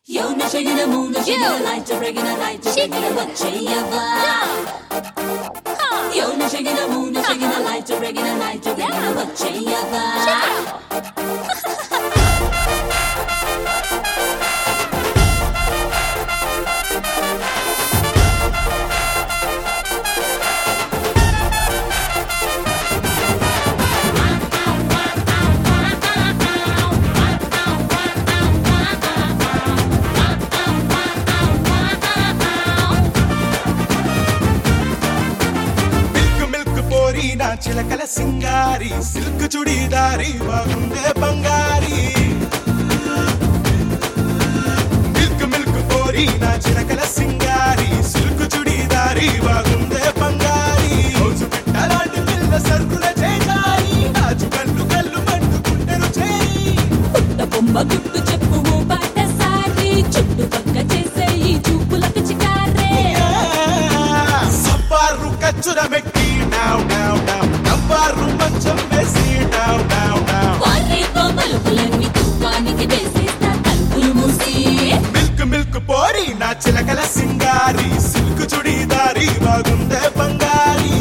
Yona shaking a moon, shaking a light, breaking a light, shaking a what chayava. Yona shaking a moon, shaking a light, breaking a light, shaking a what chayava. Milk milk పోరి నా చిలకల సింగారి silk చుడిదారి బాగుందే బంగారి milk milk పోరి నా చిలకల సింగారి silk చుడిదారి బాగుందే బంగారి రోజు పెట్టలాంటి పిల్ల సరుకుల చేయాలి రాజు కళ్ళు కళ్ళు మండుకుంటెను చేయి పుట్ట బొమ్మ గుట్టు చెప్పు బాట సారి చుట్టుపక్క చేసే ఈ చూపులకు చికారే సబ్బారు కచ్చుర మెట్టి డావ్ డావ్ డావ్ నవ్వారు మంచం వేసి డావ్ డావ్ డావ్ వారే బలుపులన్నీ తుఫానికి వేసేస్తా తలుపులు మూసి మిల్క్ మిల్క్ పోరి నా చిలకల సింగారి సిల్క్ చుడిదారి బాగుందే బంగారి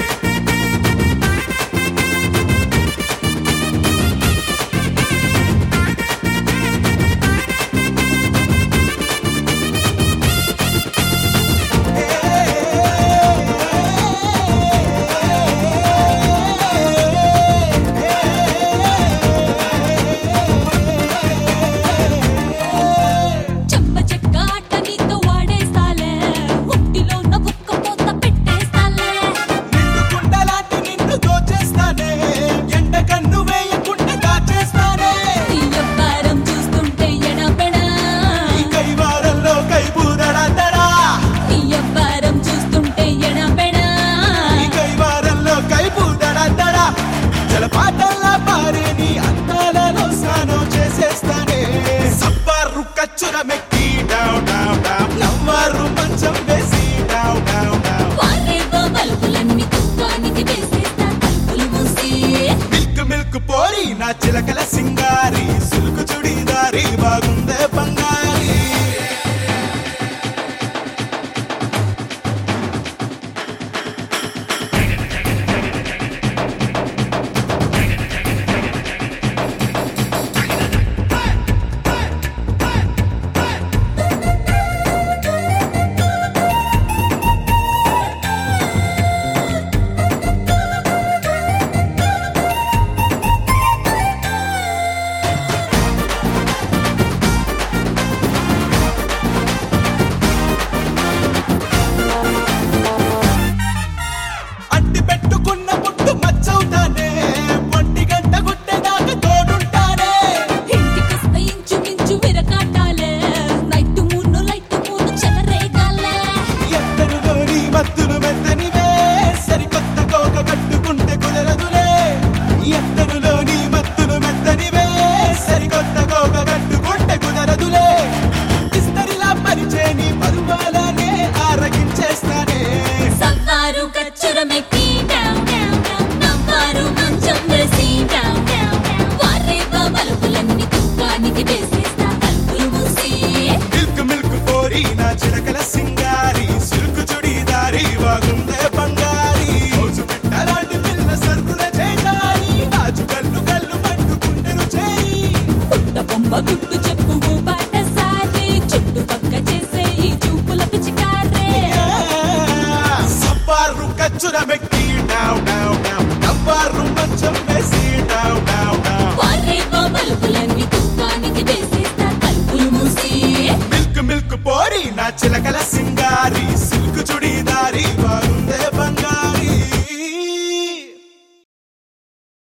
చెంప చెక్క ఆట నీతో వాడేస్తాలే ఒంటిలో ఉన్న ఒక్క పోత పెట్టేస్తాలే నిండు కుండలాంటి నిన్ను దోచేస్తానే ఎండ కన్ను వేయకుండా దాచేస్తానే నీ వ్యాపారం చూస్తుంటే ఎడబెడా ఈ కైవారంలో కైబూదడదడా నీ వ్యాపారం చూస్తుంటే ఎడబెడా ఈ కైవారంలో కైబూదడదడా జలపాతంలా పారే నీ అందాలలో స్నానం చేసేస్తానే సబ్బారు కచ్చుర మెక్కి డావ్ డావ్ డావ్ నవ్వారు మంచం వేసి డావ్ డావ్ డావ్ వారే బలుపులన్నీ తుఫానికి వేసేస్తా తలుపులు మూసి మిల్క్ మిల్క్ పోరి నా చిలకల సింగారి సులుకు చుడిదారి బాగుందే బంగారి అంటి పెట్టుకున్న ముట్టు మచ్చవుతానే ఒంటి గంట గుట్టెదాకా తోడుంటానే ఇంటికొస్తే ఇంచుమించు విరకాటాలే నైట్ మూను లైట్ మూను చెలరేగాలే ఎత్తరులోని మత్తులు మెత్తనివే సరికొత్త కోక కట్టుకుంటే కుదరదులే ఎత్తరులోని మత్తులు మెత్తనివే సరికొత్త కోక కట్టుకుంటే కుదరదులే ఇస్తరిలా పరిచేని పరువాలనే ఆరగించేస్తానే సవ్వారు కచ్చురమెక్కి డౌన్ డౌన్ డౌన్ నవ్వారు మంచం వేసి డౌన్ డౌన్ డౌన్ వారే బలుపులన్నీ తుఫానికి వేసేస్తా తలుపులు మూసి మిల్క్ మిల్క్ పోరి నా చిలకల సింగారి సిల్క్ చుడిదారి బాగుందే బంగారి రోజు పెట్టలాంటి పిల్ల సరుకుల చేయాలి రాజు కళ్ళు కళ్ళు మండుకుంటెను చేయి పుట్ట బొమ్మ గుట్టు చెప్పు బాట సారి చుట్టుపక్క చేసే ఈ చూపులకు చికారే సబ్బారు కచ్చుర మెక్కి